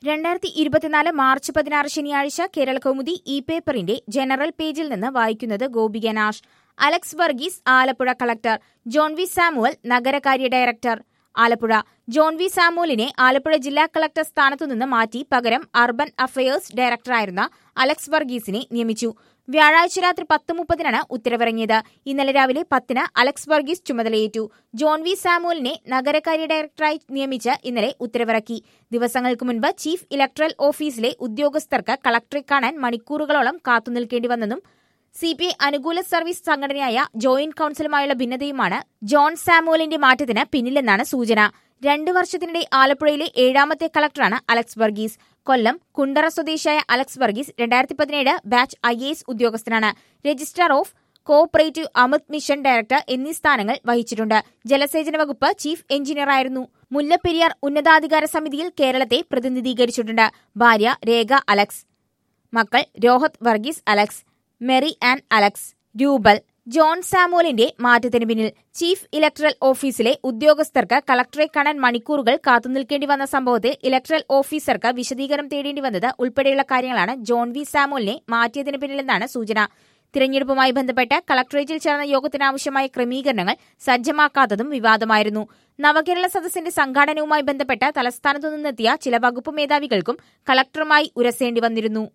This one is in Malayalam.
രണ്ടായിരത്തി ഇരുപത്തിനാല് മാർച്ച് പതിനാറ് ശനിയാഴ്ച കേരള കൗമുദി ഇ പേപ്പറിന്റെ ജനറൽ പേജിൽ നിന്ന് വായിക്കുന്നത് ഗോപിക നാഷ് അലക്സ് വർഗീസ് ആലപ്പുഴ കളക്ടർ ജോൺ വി സാമുവൽ നഗരകാര്യ ഡയറക്ടർ ആലപ്പുഴ ജോൺ വി സാമുവലിനെ ആലപ്പുഴ ജില്ലാ കളക്ടർ സ്ഥാനത്തുനിന്ന് മാറ്റി പകരം അർബൻ അഫയേഴ്സ് ഡയറക്ടറായിരുന്ന അലക്സ് വർഗീസിനെ നിയമിച്ചു വ്യാഴാഴ്ച രാത്രി പത്ത് മുപ്പതിനാണ് ഉത്തരവിറങ്ങിയത് ഇന്നലെ രാവിലെ പത്തിന് അലക്സ് വർഗീസ് ചുമതലയേറ്റു ജോൺ വി സാമുവലിനെ നഗരകാര്യ ഡയറക്ടറായി നിയമിച്ച് ഇന്നലെ ഉത്തരവിറക്കി ദിവസങ്ങൾക്ക് മുൻപ് ചീഫ് ഇലക്ടറൽ ഓഫീസിലെ ഉദ്യോഗസ്ഥർക്ക് കളക്ടറെ കാണാൻ മണിക്കൂറുകളോളം കാത്തുനിൽക്കേണ്ടി വന്നെന്നും സി പി ഐ അനുകൂല സർവീസ് സംഘടനയായ ജോയിന്റ് കൌൺസിലുമായുള്ള ഭിന്നതയുമാണ് ജോൺ സാമുവലിന്റെ മാറ്റത്തിന് പിന്നിലെന്നാണ് സൂചന രണ്ടു വർഷത്തിനിടെ ആലപ്പുഴയിലെ ഏഴാമത്തെ കളക്ടറാണ് അലക്സ് വർഗീസ് കൊല്ലം കുണ്ടറ സ്വദേശിയായ അലക്സ് വർഗീസ് രണ്ടായിരത്തി പതിനേഴ് ബാച്ച് ഐ എ എസ് ഉദ്യോഗസ്ഥനാണ് registrar of cooperative Amrut mission director എന്നീ സ്ഥാനങ്ങൾ വഹിച്ചിട്ടുണ്ട് ജലസേചന വകുപ്പ് ചീഫ് എഞ്ചിനീയറായിരുന്നു മുല്ലപ്പെരിയാർ ഉന്നതാധികാര സമിതിയിൽ കേരളത്തെ പ്രതിനിധീകരിച്ചിട്ടുണ്ട് ഭാര്യ രേഖ അലക്സ് മക്കൾ രോഹത് വർഗീസ് അലക്സ് മെറി ആൻ അലക്സ് രൂപൽ ജോൺ സാമുവലിന്റെ മാറ്റത്തിന് പിന്നിൽ ചീഫ് ഇലക്ടറൽ ഓഫീസിലെ ഉദ്യോഗസ്ഥർക്ക് കളക്ടറെ കാണാൻ മണിക്കൂറുകൾ കാത്തുനിൽക്കേണ്ടി വന്ന സംഭവത്തിൽ ഇലക്ടറൽ ഓഫീസർക്ക് വിശദീകരണം തേടേണ്ടി വന്നത് ഉൾപ്പെടെയുള്ള കാര്യങ്ങളാണ് ജോൺ വി സാമുവലിനെ മാറ്റിയതിന് പിന്നിലെന്നാണ് സൂചന തിരഞ്ഞെടുപ്പുമായി ബന്ധപ്പെട്ട് കളക്ടറേറ്റിൽ ചേർന്ന യോഗത്തിനാവശ്യമായ ക്രമീകരണങ്ങൾ സജ്ജമാക്കാത്തതും വിവാദമായിരുന്നു നവകേരള സദസ്സിന്റെ സംഘാടനവുമായി ബന്ധപ്പെട്ട് തലസ്ഥാനത്തു നിന്നെത്തിയ ചില വകുപ്പ് മേധാവികൾക്കും കളക്ടറുമായി ഉരസേണ്ടി വന്നിരുന്നു